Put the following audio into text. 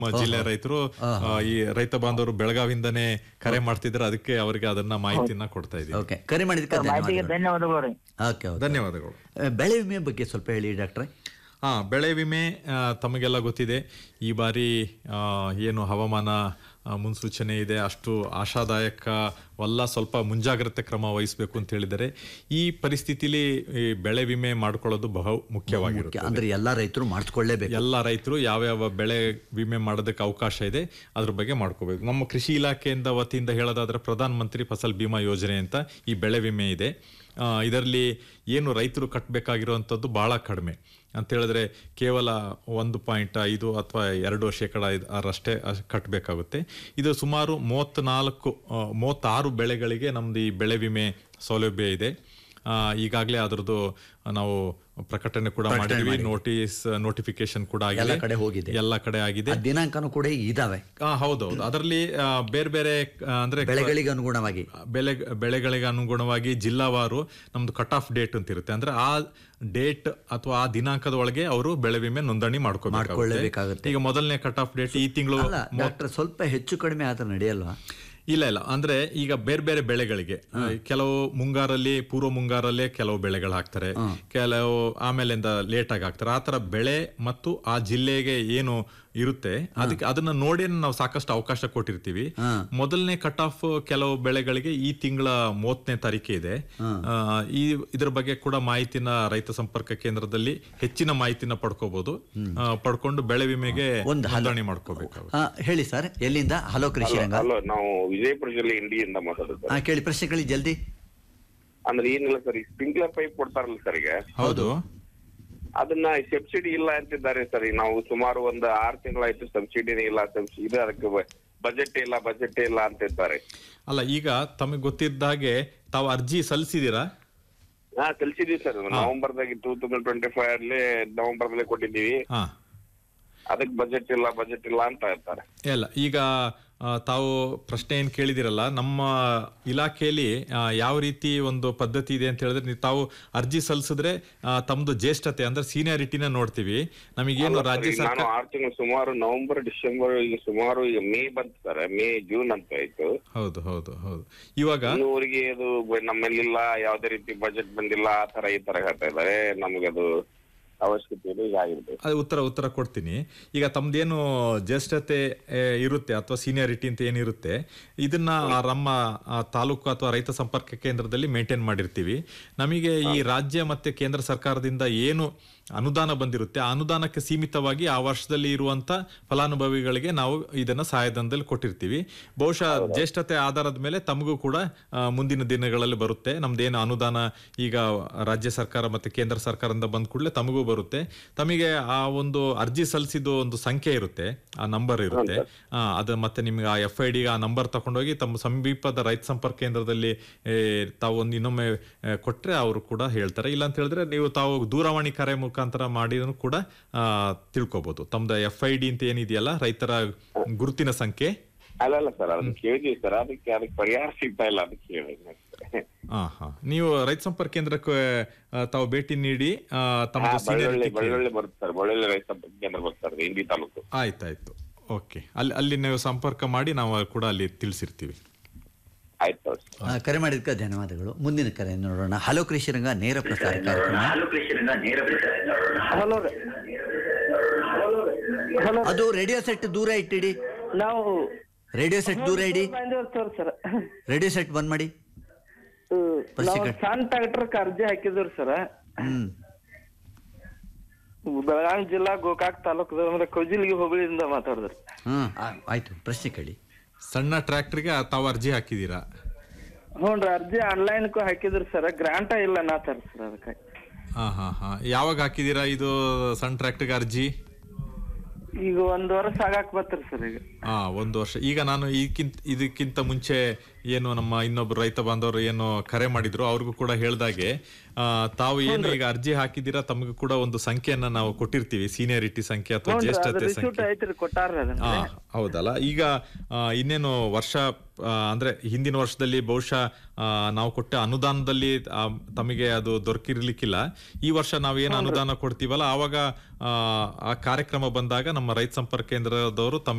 ನಮ್ಮ ಜಿಲ್ಲೆ ರೈತರು ಈ ರೈತ ಬಾಂಧವರು ಬೆಳಗಾವಿಂದನೇ ಕರೆ ಮಾಡ್ತಿದ್ರೆ ಅದಕ್ಕೆ ಅವರಿಗೆ ಅದನ್ನ ಮಾಹಿತಿನ ಕೊಡ್ತಾ ಇದೀವಿ ಓಕೆ ಕರೆ ಮಾಡಿದ್ದಕ್ಕೆ ಮಾಹಿತಿಗೆ ಧನ್ಯವಾದಗಳು ಧನ್ಯವಾದಗಳು ರೀ ಓಕೆ ಓಕೆ ಧನ್ಯವಾದಗಳು ಆ, ಬೆಳೆ ವಿಮೆ ಬಗ್ಗೆ ಸ್ವಲ್ಪ ಹೇಳಿ ಡಾಕ್ಟ್ರೆ ಹಾ ಬೆಳೆ ವಿಮೆ ಆ, ತಮಗೆಲ್ಲ ಗೊತ್ತಿದೆ ಈ ಬಾರಿ ಆ, ಏನು ಹವಾಮಾನ ಆ, ಮುನ್ಸೂಚನೆ ಇದೆ ಅಷ್ಟು ಆಶಾದಾಯಕವಲ್ಲ ಸ್ವಲ್ಪ ಮುಂಜಾಗ್ರತೆ ಕ್ರಮ ವಹಿಸಬೇಕು ಅಂತ ಹೇಳಿದರೆ ಈ ಪರಿಸ್ಥಿತಿಲಿ ಈ ಬೆಳೆ ವಿಮೆ ಮಾಡ್ಕೊಳ್ಳೋದು ಬಹು ಮುಖ್ಯವಾಗಿರುತ್ತೆ ಅಂದ್ರೆ ಎಲ್ಲಾ ರೈತರು ಮಾಡಿಸ್ಕೊಳ್ಳೇಬೇಕು ಎಲ್ಲ ರೈತರು ಯಾವ್ಯಾವ ಬೆಳೆ ವಿಮೆ ಮಾಡೋದಕ್ಕೆ ಅವಕಾಶ ಇದೆ ಅದ್ರ ಬಗ್ಗೆ ಮಾಡ್ಕೋಬೇಕು ನಮ್ಮ ಕೃಷಿ ಇಲಾಖೆಯಿಂದ ವತಿಯಿಂದ ಹೇಳೋದಾದ್ರೆ ಪ್ರಧಾನ ಮಂತ್ರಿ ಫಸಲ್ ಬಿಮಾ ಯೋಜನೆ ಅಂತ ಈ ಬೆಳೆ ವಿಮೆ ಇದೆ ಇದರಲ್ಲಿ ಏನು ರೈತರು ಕಟ್ಟಬೇಕಾಗಿರುವಂಥದ್ದು ಬಹಳ ಕಡಿಮೆ ಅಂತ ಹೇಳಿದ್ರೆ ಕೇವಲ ಒಂದು ಪಾಯಿಂಟ್ ಐದು ಅಥವಾ ಎರಡು ಶೇಕಡ ಐದು ಅರಷ್ಟೇ ಅಷ್ಟ್ ಕಟ್ಟಬೇಕಾಗುತ್ತೆ ಇದು ಸುಮಾರು ಮೂವತ್ತ್ನಾಲ್ಕು ಆ, ಮೂವತ್ತಾರು ಬೆಳೆಗಳಿಗೆ ನಮ್ದು ಈ ಬೆಳೆ ವಿಮೆ ಸೌಲಭ್ಯ ಇದೆ ಈಗಾಗಲೇ ಅದರದ್ದು ನಾವು ಪ್ರಕಟಣೆ ಕೂಡ ಮಾಡಿದ್ವಿ ನೋಟಿಸ್ ನೋಟಿಫಿಕೇಶನ್ ಕೂಡ ಎಲ್ಲ ಆಗಿದೆ ಕಡೆ ಹೋಗಿದೆ ಎಲ್ಲ ಕಡೆ ಆಗಿದೆ ಆ ದಿನಾಂಕನೂ ಕೂಡ ಇದಾವೆ ಆ, ಹೌದೌದು ಅದರಲ್ಲಿ ಆ, ಬೇರೆ ಬೇರೆ ಆ, ಅಂದ್ರೆ ಬೆಳೆಗಳಿಗೆ ಅನುಗುಣವಾಗಿ ಬೆಳೆ ಬೆಳೆಗಳಿಗೆ ಅನುಗುಣವಾಗಿ ಜಿಲ್ಲಾವಾರು ನಮ್ದು ಕಟ್ ಆಫ್ ಡೇಟ್ ಅಂತ ಇರುತ್ತೆ ಅಂದ್ರೆ ಆ ಡೇಟ್ ಅಥವಾ ಆ ದಿನಾಂಕದ ಒಳಗೆ ಅವರು ಬೆಳೆ ವಿಮೆ ನೋಂದಣಿ ಮಾಡ್ಕೋಬೇಕಾಗುತ್ತೆ ಮಾಡ್ಕೊಳ್ಳೇಬೇಕಾಗುತ್ತೆ. ಈಗ ಮೊದಲನೇ ಕಟ್ ಆಫ್ ಡೇಟ್ ಈ ತಿಂಗಳು ಅಲ್ಲ ಡಾಕ್ಟರ್ ಸ್ವಲ್ಪ ಹೆಚ್ಚು ಕಡಿಮೆ ಆದ್ರೆ ನಡೆಯಲ್ವಾ ಇಲ್ಲ ಇಲ್ಲ ಅಂದ್ರೆ ಈಗ ಬೇರೆ ಬೇರೆ ಬೆಳೆಗಳಿಗೆ ಆ, ಕೆಲವು ಮುಂಗಾರಲ್ಲಿ ಪೂರ್ವ ಮುಂಗಾರಲ್ಲೇ ಕೆಲವು ಬೆಳೆಗಳು ಹಾಕ್ತಾರೆ ಕೆಲವು ಆಮೇಲಿಂದ ಲೇಟ್ ಆಗಿ ಹಾಕ್ತಾರೆ ಆ ತರ ಬೆಳೆ ಮತ್ತು ಆ ಜಿಲ್ಲೆಗೆ ಏನು ಇರುತ್ತೆ ಅದಕ್ಕೆ ಅದನ್ನ ನೋಡಿ ನಾವು ಸಾಕಷ್ಟು ಅವಕಾಶ ಕೊಟ್ಟಿರ್ತೀವಿ ಮೊದಲನೇ ಕಟ್ ಆಫ್ ಕೆಲವು ಬೆಳೆಗಳಿಗೆ ಈ ತಿಂಗಳ ಮೂವತ್ತನೇ ತಾರೀಕೆ ಇದೆ ಆ, ಈ ಇದ್ರ ಬಗ್ಗೆ ಕೂಡ ಮಾಹಿತಿನ ರೈತ ಸಂಪರ್ಕ ಕೇಂದ್ರದಲ್ಲಿ ಹೆಚ್ಚಿನ ಮಾಹಿತಿನ ಪಡ್ಕೋಬಹುದು ಆ, ಪಡ್ಕೊಂಡು ಬೆಳೆ ವಿಮೆಗೆ ಒಂದು ನೋಂದಣಿ ಮಾಡ್ಕೋಬೇಕಾಗುತ್ತೆ ಆ, ಹೇಳಿ ಸರ್ ಎಲ್ಲಿಂದ ಹಲೋ ಕೃಷಿ ರಂಗ ಹಲೋ ನಾವು ವಿಜಯಪುರ ಜಿಲ್ಲೆ ಇಂಡಿಯಿಂದ ಮಾತಾಡೋದು ಆ, ಕೇಳಿ ಪ್ರಶ್ನೆ ಕೇಳಿ ಜಲ್ದಿ ಅಂದ್ರೆ ಏನಿಲ್ಲ ಸರ್ ಈ ಸ್ಪ್ರಿಂಕ್ಲರ್ ಪೈಪ್ ಕೊಡ್ತಾರಲ್ಲ ಸರ್ ಈಗ ಹೌದು ಅದನ್ನ ಸಬ್ಸಿಡಿ ಇಲ್ಲ ಅಂತಿದ್ದಾರೆ ಸರ್ ಈಗ ನಾವು ಸುಮಾರು ಒಂದು ಆರು ತಿಂಗಳಾಯ್ತು ಸಬ್ಸಿಡಿನೇ ಇಲ್ಲ ಸಬ್ಸಿಡಿ ಇದು ಅದಕ್ಕೆ ಬಜೆಟ್ ಇಲ್ಲ ಬಜೆಟ್ ಇಲ್ಲ ಅಂತಿದ್ದಾರೆ ಅಲ್ಲ ಈಗ ತಮಗೆ ಗೊತ್ತಿದ್ದ ಹಾಗೆ ತಾವು ಅರ್ಜಿ ಸಲ್ಲಿಸಿದೀರಾ ಹಾ ಕಲ್ಸಿದೀವಿ ಸರ್ ನವೆಂಬರ್ದಾಗ ಟೂ ತೌಸಂಡ್ ಟ್ವೆಂಟಿ ಫೈವ್ ಅಲ್ಲಿ ನವೆಂಬರ್ ದಲ್ಲಿ ಕೊಟ್ಟಿದ್ದೀವಿ ಹಾ ಅದಕ್ಕೆ ಬಜೆಟ್ ಇಲ್ಲ ಬಜೆಟ್ ಇಲ್ಲ ಅಂತ ಇರ್ತಾರೆ ಇಲ್ಲ ಈಗ ಆ, ತಾವು ಪ್ರಶ್ನೆ ಏನು ಕೇಳಿದಿರಲ್ಲ ನಮ್ಮ ಇಲಾಖೆಯಲ್ಲಿ ಆ, ಯಾವ ರೀತಿ ಒಂದು ಪದ್ಧತಿ ಇದೆ ಅಂತ ಹೇಳಿದ್ರೆ ನೀವು ತಾವು ಅರ್ಜಿ ಸಲ್ಲಿಸಿದ್ರೆ ಆ, ತಮ್ದು ಜ್ಯೇಷ್ಠತೆ ಅಂದ್ರೆ ಸೀನಿಯಾರಿಟಿನ ನೋಡ್ತೀವಿ ನಮಗೇನು ರಾಜ್ಯ ಈಗ ಸರ್ಕಾರ ನಾನು ಆರು ತಿಂಗಳು ಸುಮಾರು ನವೆಂಬರ್ ಡಿಸೆಂಬರ್ ಈಗ ಸುಮಾರು ಈಗ ಮೇ ಬಂತು ಸರ್ ಮೇ ಜೂನ್ ಅಂತ ಆಯ್ತು ಹೌದು ಹೌದು ಹೌದು ಇವಾಗ ಇನ್ನೂವರೆಗೆ ಅದು ಬ- ನಮ್ಮಲ್ಲಿಲ್ಲ ಯಾವುದೇ ರೀತಿ ಬಜೆಟ್ ಬಂದಿಲ್ಲ ಆ ತರ ಈ ತರ ಹೇಳ್ತಾ ಇದ್ದಾರೆ ನಮ್ಗೆ ಅದು ಅವಶ್ಯಕತೆ ಇದೆ ಈಗ ಆಗಿರ್ಬೇಕು ಅದು ಉತ್ತರ ಉತ್ತರ ಕೊಡ್ತೀನಿ ಈಗ ತಮ್ದೇನು ಜ್ಯೇಷ್ಠತೆ ಆ, ಇರುತ್ತೆ ಅಥವಾ ಸೀನಿಯಾರಿಟಿ ಅಂತ ಏನಿರುತ್ತೆ ಇದನ್ನ ಆ ನಮ್ಮ ಆ, ತಾಲೂಕು ಅಥವಾ ರೈತ ಸಂಪರ್ಕ ಕೇಂದ್ರದಲ್ಲಿ ಮೇಂಟೈನ್ ಮಾಡಿರ್ತೀವಿ ನಮಗೆ ಈ ರಾಜ್ಯ ಮತ್ತೆ ಕೇಂದ್ರ ಸರ್ಕಾರದಿಂದ ಏನು ಅನುದಾನ ಬಂದಿರುತ್ತೆ ಆ ಅನುದಾನಕ್ಕೆ ಸೀಮಿತವಾಗಿ ಆ ವರ್ಷದಲ್ಲಿ ಇರುವಂತ ಫಲಾನುಭವಿಗಳಿಗೆ ನಾವು ಇದನ್ನ ಸಹಾಯಧನದಲ್ಲಿ ಕೊಟ್ಟಿರ್ತೀವಿ ಬಹುಶಃ ಜ್ಯೇಷ್ಠತೆ ಆಧಾರದ ಮೇಲೆ ತಮಗೂ ಕೂಡ ಆ, ಮುಂದಿನ ದಿನಗಳಲ್ಲಿ ಬರುತ್ತೆ ನಮ್ದೇನು ಅನುದಾನ ಈಗ ರಾಜ್ಯ ಸರ್ಕಾರ ಮತ್ತೆ ಕೇಂದ್ರ ಸರ್ಕಾರದಿಂದ ಬಂದ ಕೂಡಲೇ ತಮಗೂ ಬರುತ್ತೆ ತಮಗೆ ಆ ಒಂದು ಅರ್ಜಿ ಸಲ್ಲಿಸಿದ ಒಂದು ಸಂಖ್ಯೆ ಇರುತ್ತೆ ಆ ನಂಬರ್ ಇರುತ್ತೆ ಆ, ಅದು ಮತ್ತೆ ನಿಮ್ಗೆ ಆ ಎಫ್ ಐ ಡಿ ಆ ನಂಬರ್ ತಗೊಂಡೋಗಿ ತಮ್ಮ ಸಮೀಪದ ರೈತ ಸಂಪರ್ಕ ಕೇಂದ್ರದಲ್ಲಿ ಏ, ತಾವು ಒಂದು ಇನ್ನೊಮ್ಮೆ ಆ, ಕೊಟ್ರೆ ಅವರು ಕೂಡ ಹೇಳ್ತಾರೆ ಇಲ್ಲ ಅಂತ ಹೇಳಿದ್ರೆ ನೀವು ತಾವು ದೂರವಾಣಿ ಕರೆ ಮುಖಾಂತರ ಮಾಡಿದ್ರು ಕೂಡ ಆ, ತಿಳ್ಕೊಬಹುದು ತಮ್ದು ಎಫ್ ಐ ಡಿ ಅಂತ ಏನಿದೆಯಲ್ಲ ರೈತರ ಗುರುತಿನ ಸಂಖ್ಯೆ ಅಲ್ಲ ಅಲ್ಲ ಸರ್ ಅದನ್ನ ಕೇಳಿದ್ವಿ ಸರ್ ಅದಕ್ಕೆ ಅದಕ್ಕೆ ಪರಿಹಾರ ಸಿಗ್ತಾ ಇಲ್ಲ ಅದಕ್ಕೆ ಕೇಳಿದ್ವಿ ಹಾ ಹಾ ನೀವು ರೈತ ಸಂಪರ್ಕ ಕೇಂದ್ರಕ್ಕೆ ಆ, ತಾವು ಭೇಟಿ ನೀಡಿ ಆ, ತಮ್ಮ ಹಾ, ಬಳ್ಳೊಳ್ಳಿ seniority ಕೇಳಿ. ಬಳ್ಳೊಳ್ಳಿ ಬರುತ್ತೆ ಸರ್ ಬಳ್ಳೊಳ್ಳಿ ರೈತ ಸಂಪರ್ಕ ಕೇಂದ್ರ ಬರ್ತಾರೆ ಇಂಡಿ ತಾಲೂಕು ಆಯ್ತಾಯ್ತು ಓಕೆ ಅಲ್ಲಿ ಅಲ್ಲಿ ನೀವು ಸಂಪರ್ಕ ಮಾಡಿ ನಾವು ಕೂಡ ಅಲ್ಲಿ ತಿಳಿಸಿರ್ತೀವಿ ಆಯ್ತು ಸರ್ ಆ, ಕರೆ ಮಾಡಿದ್ದಕ್ಕೆ ಧನ್ಯವಾದಗಳು ಮುಂದಿನ ಕರೆ ನೋಡೋಣ ಹಲೋ ಕೃಷಿ ರಂಗ ನೇರ ಪ್ರಸಾರ ಕಾರ್ಯಕ್ರಮ ಹಲೋ ರೀ ಹಲೋ ಅದು ರೇಡಿಯೋ ಸೆಟ್ ದೂರ ಇಟ್ಟಿಡಿ ನಾವು ರೇಡಿಯೋ ಸೆಟ್ ದೂರ ಇಡಿ ಬಂದಿವ್ರಿ ಸರ್ ರೇಡಿಯೋ ಸೆಟ್ ಬಂದ್ ಮಾಡಿ ನಾವು ಸಣ್ಣ ಟ್ರ್ಯಾಕ್ಟರ್ಗೆ ಅರ್ಜಿ ಹಾಕಿದ್ವಿ ಸರ್ ಹ್ಮ್ ಬೆಳಗಾವಿ ಜಿಲ್ಲಾ ಗೋಕಾಕ್ ತಾಲೂಕು ಅಂದ್ರೆ ಕೌಜಿಲ್ಗಿ ಹೋಬಳಿಯಿಂದ ಮಾತಾಡಿದ್ರಿ ಹ್ಮ್ ಆ- ಆಯ್ತು ಪ್ರಶ್ನೆ ಕೇಳಿ ಸಣ್ಣ ಟ್ರ್ಯಾಕ್ಟರ್ಗೆ ತಾವು ಅರ್ಜಿ ಹಾಕಿದ್ದೀರಾ ಹ್ಞೂ ಅರ್ಜಿ ಆನ್ಲೈನ್ಗೂ ಹಾಕಿದ್ರಿ ಸರ್ ಗ್ರಾಂಟ ಇಲ್ಲ ನಾತಾರ ಸರ್ ಅದಕ್ಕೆ ಹಾ ಹಾ ಹಾ ಯಾವಾಗ ಹಾಕಿದ್ದೀರಾ ಇದು ಸಣ್ಣ ಟ್ರ್ಯಾಕ್ಟರ್ಗೆ ಅರ್ಜಿ ಈಗ ಒಂದ್ ವರ್ಷ ಆಗಾಕ್ ಬತ್ರಿ ಸರ್ ಈಗ ಹಾ ಒಂದು ವರ್ಷ ಈಗ ನಾನು ಇದಕ್ಕಿಂತ ಇದಕ್ಕಿಂತ ಮುಂಚೆ ಏನು ನಮ್ಮ ಇನ್ನೊಬ್ರು ರೈತ ಬಾಂಧವರು ಏನು ಕರೆ ಮಾಡಿದ್ರು ಅವ್ರಿಗೂ ಕೂಡ ಹೇಳ್ದಾಗೆ ಆ, ತಾವು ಏನು ಈಗ ಅರ್ಜಿ ಹಾಕಿದ್ದೀರಾ ತಮಗೂ ಕೂಡ ಒಂದು ಸಂಖ್ಯೆಯನ್ನ ನಾವು ಕೊಟ್ಟಿರ್ತೀವಿ ಸೀನಿಯರಿಟಿ ಸಂಖ್ಯೆ ಅಥವಾ ಹ್ಞೂ ಜ್ಯೇಷ್ಠತೆ ರಿಸೀಟ್ ಸಂಖ್ಯೆ ಐತ್ರಿ ಕೊಟ್ಟಾರ್ರಿ ಅದನ್ನ ಆ, ಹೌದಲ್ಲ ಈಗ ಆ, ಇನ್ನೇನು ವರ್ಷ ಆ, ಅಂದ್ರೆ ಹಿಂದಿನ ವರ್ಷದಲ್ಲಿ ಬಹುಶಃ ಆ, ನಾವು ಕೊಟ್ಟ ಅನುದಾನದಲ್ಲಿ ಆ, ತಮಗೆ ಅದು ದೊರಕಿರ್ಲಿಕ್ಕಿಲ್ಲ ಈ ವರ್ಷ ನಾವು ಏನು ಅನುದಾನ ಕೊಡ್ತೀವಲ್ಲ ಆವಾಗ ಆ, ಆ ಕಾರ್ಯಕ್ರಮ ಬಂದಾಗ ನಮ್ಮ ರೈತ ಸಂಪರ್ಕ ಕೇಂದ್ರದವರು ತಮಗೆ